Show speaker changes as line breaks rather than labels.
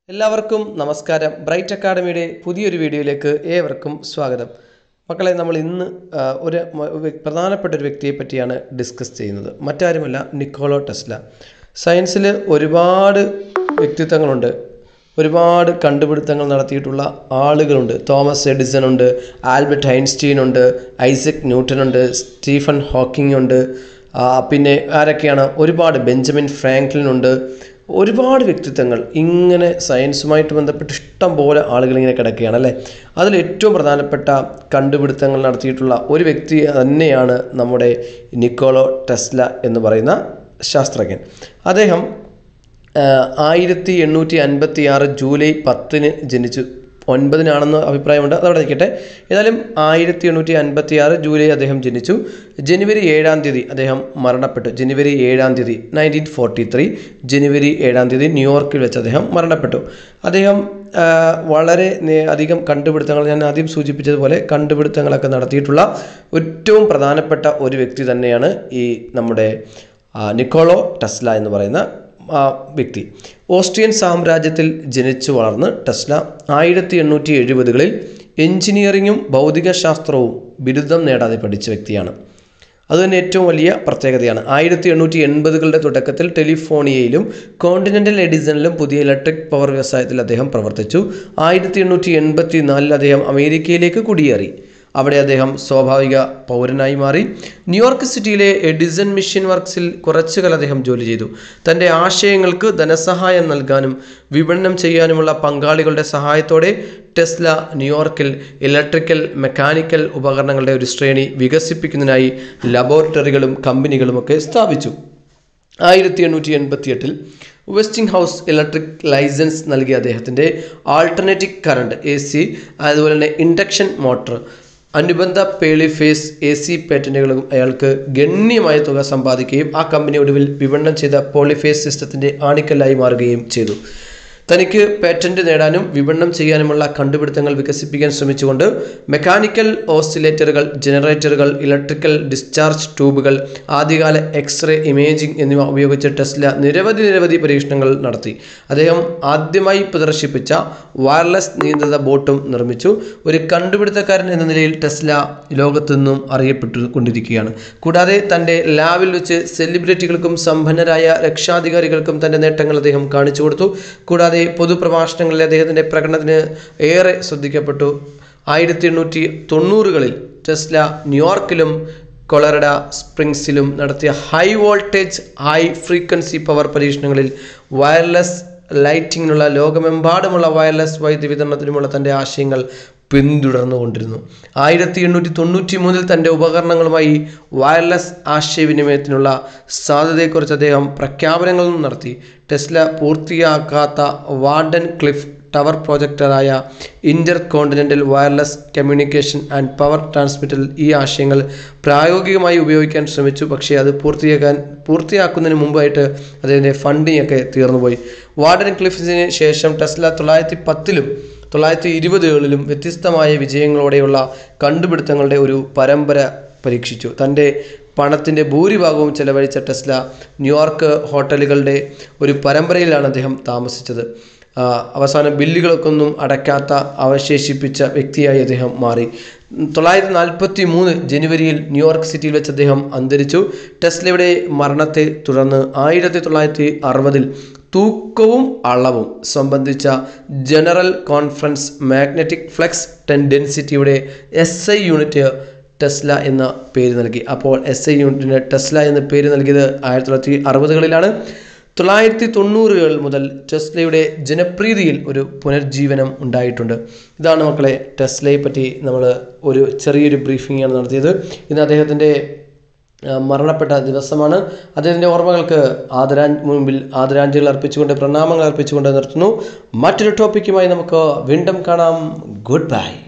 എല്ലാവർക്കും നമസ്കാരം ബ്രൈറ്റ് അക്കാഡമിയുടെ പുതിയൊരു വീഡിയോയിലേക്ക് ഏവർക്കും സ്വാഗതം മക്കളെ നമ്മൾ ഇന്ന് ആ, ഒരു മ- വ്യ- പ്രധാനപ്പെട്ട ഒരു വ്യക്തിയെ പറ്റിയാണ് ഡിസ്കസ് ചെയ്യുന്നത് മറ്റാരുമല്ല നിക്കോളോ ടെസ്ല സയൻസിൽ ഒരുപാട് വ്യക്തിത്വങ്ങളുണ്ട് ഒരുപാട് കണ്ടുപിടുത്തങ്ങൾ നടത്തിയിട്ടുള്ള ആളുകളുണ്ട് തോമസ് എഡിസൺ ഉണ്ട് ആൽബർട്ട് ഐൻസ്റ്റീൻ ഉണ്ട് ഐസക് ന്യൂട്ടൻ ഉണ്ട് സ്റ്റീഫൻ ഹോക്കിംഗ് ഉണ്ട് ആ, പിന്നെ ആരൊക്കെയാണ് ഒരുപാട് ബെഞ്ചമിൻ ഫ്രാങ്ക്ലിൻ ഉണ്ട് ഒരുപാട് വ്യക്തിത്വങ്ങൾ ഇങ്ങനെ സയൻസുമായിട്ട് ബന്ധപ്പെട്ട് ഇഷ്ടം പോലെ ആളുകൾ ഇങ്ങനെ കിടക്കുകയാണ് അല്ലേ അതിൽ ഏറ്റവും പ്രധാനപ്പെട്ട കണ്ടുപിടുത്തങ്ങൾ നടത്തിയിട്ടുള്ള ഒരു വ്യക്തി തന്നെയാണ് നമ്മുടെ നിക്കോളോ ടെസ്ല എന്ന് പറയുന്ന ശാസ്ത്രജ്ഞൻ അദ്ദേഹം ആയിരത്തി എണ്ണൂറ്റി അൻപത്തി ആറ് ജൂലൈ പത്തിന് ജനിച്ചു ഒൻപതിനാണെന്ന് അഭിപ്രായമുണ്ട് അതവിടെ നിൽക്കട്ടെ ഏതായാലും ആയിരത്തി എണ്ണൂറ്റി അൻപത്തി ആറ് ജൂലൈ അദ്ദേഹം ജനിച്ചു ജനുവരി ഏഴാം തീയതി അദ്ദേഹം മരണപ്പെട്ടു ജനുവരി ഏഴാം തീയതി നയൻറ്റീൻ ഫോർട്ടി ത്രീ ജനുവരി ഏഴാം തീയതി ന്യൂയോർക്കിൽ വെച്ച് അദ്ദേഹം മരണപ്പെട്ടു അദ്ദേഹം ആ, വളരെ നേ- അധികം കണ്ടുപിടുത്തങ്ങൾ ഞാൻ ആദ്യം സൂചിപ്പിച്ചതുപോലെ കണ്ടുപിടുത്തങ്ങളൊക്കെ നടത്തിയിട്ടുള്ള ഏറ്റവും പ്രധാനപ്പെട്ട ഒരു വ്യക്തി തന്നെയാണ് ഈ നമ്മുടെ ആ, നിക്കോളോ ടെസ്ല എന്ന് പറയുന്ന ആ വ്യക്തി ഓസ്ട്രിയൻ സാമ്രാജ്യത്തിൽ ജനിച്ചു വളർന്ന് ടെസ്ല ആയിരത്തി എണ്ണൂറ്റി എഴുപതുകളിൽ എഞ്ചിനീയറിങ്ങും ഭൗതികശാസ്ത്രവും ബിരുദം നേടാതെ പഠിച്ച വ്യക്തിയാണ് അതുതന്നെ ഏറ്റവും വലിയ പ്രത്യേകതയാണ് ആയിരത്തി എണ്ണൂറ്റി എൺപതുകളുടെ തുടക്കത്തിൽ ടെലിഫോണിയയിലും കോണ്ടിനെൻ്റൽ എഡിസണിലും പുതിയ ഇലക്ട്രിക് പവർ വ്യവസായത്തിൽ അദ്ദേഹം പ്രവർത്തിച്ചു ആയിരത്തി എണ്ണൂറ്റി എൺപത്തി നാലിൽ അദ്ദേഹം അമേരിക്കയിലേക്ക് കുടിയേറി അവിടെ അദ്ദേഹം സ്വാഭാവിക പൗരനായി മാറി ന്യൂയോർക്ക് സിറ്റിയിലെ എഡിസൺ മിഷൻ വർക്ക്സിൽ കുറച്ചു കാലം അദ്ദേഹം ജോലി ചെയ്തു തൻ്റെ ആശയങ്ങൾക്ക് ധനസഹായം നൽകാനും വിപണനം ചെയ്യാനുമുള്ള പങ്കാളികളുടെ സഹായത്തോടെ ടെസ്ല ന്യൂയോർക്കിൽ ഇലക്ട്രിക്കൽ മെക്കാനിക്കൽ ഉപകരണങ്ങളുടെ ഒരു ശ്രേണി വികസിപ്പിക്കുന്നതിനായി ലബോറട്ടറികളും കമ്പനികളുമൊക്കെ സ്ഥാപിച്ചു ആയിരത്തി എണ്ണൂറ്റി എൺപത്തി എട്ടിൽ വെസ്റ്റിംഗ് ഹൗസ് ഇലക്ട്രിക് ലൈസൻസ് നൽകിയ അദ്ദേഹത്തിൻ്റെ ആൾട്ടർനേറ്റീവ് കറണ്ട് എ സി അതുപോലെ തന്നെ ഇൻഡക്ഷൻ മോട്ടർ അനുബന്ധ പേളിഫേസ് എ സി പേറ്റന്റുകളും അയാൾക്ക് ഗണ്യമായ തുക സമ്പാദിക്കുകയും ആ കമ്പനി ഒടുവിൽ വിപണനം ചെയ്ത പോളിഫേസ് സിസ്റ്റത്തിൻ്റെ ആണിക്കല്ലായി മാറുകയും ചെയ്തു തനിക്ക് പേറ്റന്റ് നേടാനും വിപണനം ചെയ്യാനുമുള്ള കണ്ടുപിടുത്തങ്ങൾ വികസിപ്പിക്കാൻ ശ്രമിച്ചുകൊണ്ട് മെക്കാനിക്കൽ ഓസിലേറ്ററുകൾ ജനറേറ്ററുകൾ ഇലക്ട്രിക്കൽ ഡിസ്ചാർജ് ട്യൂബുകൾ ആദ്യകാല എക്സ്റേ ഇമേജിംഗ് എന്നിവ ഉപയോഗിച്ച് ടെസ്ല നിരവധി നിരവധി പരീക്ഷണങ്ങൾ നടത്തി അദ്ദേഹം ആദ്യമായി പ്രദർശിപ്പിച്ച വയർലെസ് നിയന്ത്രിത ബോട്ടും നിർമ്മിച്ചു ഒരു കണ്ടുപിടുത്തക്കാരൻ എന്ന നിലയിൽ ടെസ്ല ലോകത്തു നിന്നും അറിയപ്പെട്ടു കൊണ്ടിരിക്കുകയാണ് കൂടാതെ തൻ്റെ ലാബിൽ വെച്ച് സെലിബ്രിറ്റികൾക്കും സമ്പന്നരായ രക്ഷാധികാരികൾക്കും തൻ്റെ നേട്ടങ്ങൾ അദ്ദേഹം കാണിച്ചു കൊടുത്തു കൂടാതെ പൊതുപ്രഭാഷണങ്ങളിൽ അദ്ദേഹത്തിൻ്റെ പ്രകടനത്തിന് ഏറെ ശ്രദ്ധിക്കപ്പെട്ടു ആയിരത്തി എണ്ണൂറ്റി തൊണ്ണൂറുകളിൽ ടെസ്ല ന്യൂയോർക്കിലും കൊളറഡ സ്പ്രിങ്സിലും നടത്തിയ high voltage high frequency power പരീക്ഷണങ്ങളിൽ വയർലെസ് ലൈറ്റിങ്ങിനുള്ള ലോകമെമ്പാടുമുള്ള വയർലെസ് വൈദ്യുതി വിതരണത്തിനുമുള്ള തൻ്റെ ആശയങ്ങൾ പിന്തുടർന്നുകൊണ്ടിരുന്നു ആയിരത്തി എണ്ണൂറ്റി തൊണ്ണൂറ്റി മൂന്നിൽ തൻ്റെ ഉപകരണങ്ങളുമായി വയർലെസ് ആശയവിനിമയത്തിനുള്ള സാധ്യതയെക്കുറിച്ച് അദ്ദേഹം പ്രഖ്യാപനങ്ങളും നടത്തി ടെസ്ല പൂർത്തിയാക്കാത്ത വാർഡൻ ക്ലിഫ് ടവർ പ്രോജക്ടറായ inter continental wireless communication and power ട്രാൻസ്മിറ്ററിൽ ഈ ആശയങ്ങൾ പ്രായോഗികമായി ഉപയോഗിക്കാൻ ശ്രമിച്ചു പക്ഷേ അത് പൂർത്തിയാക്കാൻ പൂർത്തിയാക്കുന്നതിന് മുമ്പായിട്ട് അതിൻ്റെ ഫണ്ടിങ് ഒക്കെ തീർന്നുപോയി വാർഡൻ ക്ലിഫിന് ശേഷം ടെസ്ല തൊള്ളായിരത്തി പത്തിലും തൊള്ളായിരത്തി ഇരുപതുകളിലും വ്യത്യസ്തമായ വിജയങ്ങളോടെയുള്ള കണ്ടുപിടുത്തങ്ങളുടെ ഒരു പരമ്പര പരീക്ഷിച്ചു തൻ്റെ പണത്തിൻ്റെ ഭൂരിഭാഗവും ചെലവഴിച്ച ടെസ്ല ന്യൂയോർക്ക് ഹോട്ടലുകളുടെ ഒരു പരമ്പരയിലാണ് അദ്ദേഹം താമസിച്ചത് ആ, അവസാനം ബില്ലുകളൊക്കെ ഒന്നും അടയ്ക്കാത്ത അവശേഷിപ്പിച്ച വ്യക്തിയായി അദ്ദേഹം മാറി തൊള്ളായിരത്തി നാൽപ്പത്തി മൂന്ന് ജനുവരിയിൽ ന്യൂയോർക്ക് സിറ്റിയിൽ വെച്ച് അദ്ദേഹം അന്തരിച്ചു ടെസ്ലയുടെ മരണത്തെ തുടർന്ന് ആയിരത്തി തൊള്ളായിരത്തി അറുപതിൽ തൂക്കവും അളവും സംബന്ധിച്ച ജനറൽ കോൺഫറൻസ് മാഗ്നറ്റിക് ഫ്ലെക്സ് ടെൻഡൻസിറ്റിയുടെ എസ് ഐ യൂണിറ്റ് ടെസ്ല എന്ന പേര് നൽകി അപ്പോൾ എസ് ഐ യൂണിറ്റിന് ടെസ്ല എന്ന പേര് നൽകിയത് ആയിരത്തി തൊള്ളായിരത്തി അറുപതുകളിലാണ് തൊള്ളായിരത്തി തൊണ്ണൂറുകൾ മുതൽ ടെസ്ലയുടെ ജനപ്രീതിയിൽ ഒരു പുനർജീവനം ഉണ്ടായിട്ടുണ്ട് ഇതാണ് മക്കളെ ടെസ്ലയെ പറ്റി നമ്മൾ ഒരു ചെറിയൊരു ബ്രീഫിംഗ് ആണ് നടത്തിയത് ഇന്ന് അദ്ദേഹത്തിൻ്റെ ആ, മരണപ്പെട്ട ദിവസമാണ് അദ്ദേഹത്തിൻ്റെ ഓർമ്മകൾക്ക് ആദരാ മുൻപിൽ ആദരാഞ്ജലികൾ അർപ്പിച്ചുകൊണ്ട് പ്രണാമങ്ങൾ അർപ്പിച്ചുകൊണ്ട് നിർത്തുന്നു മറ്റൊരു ടോപ്പിക്കുമായി നമുക്ക് വീണ്ടും കാണാം ഗുഡ് ബൈ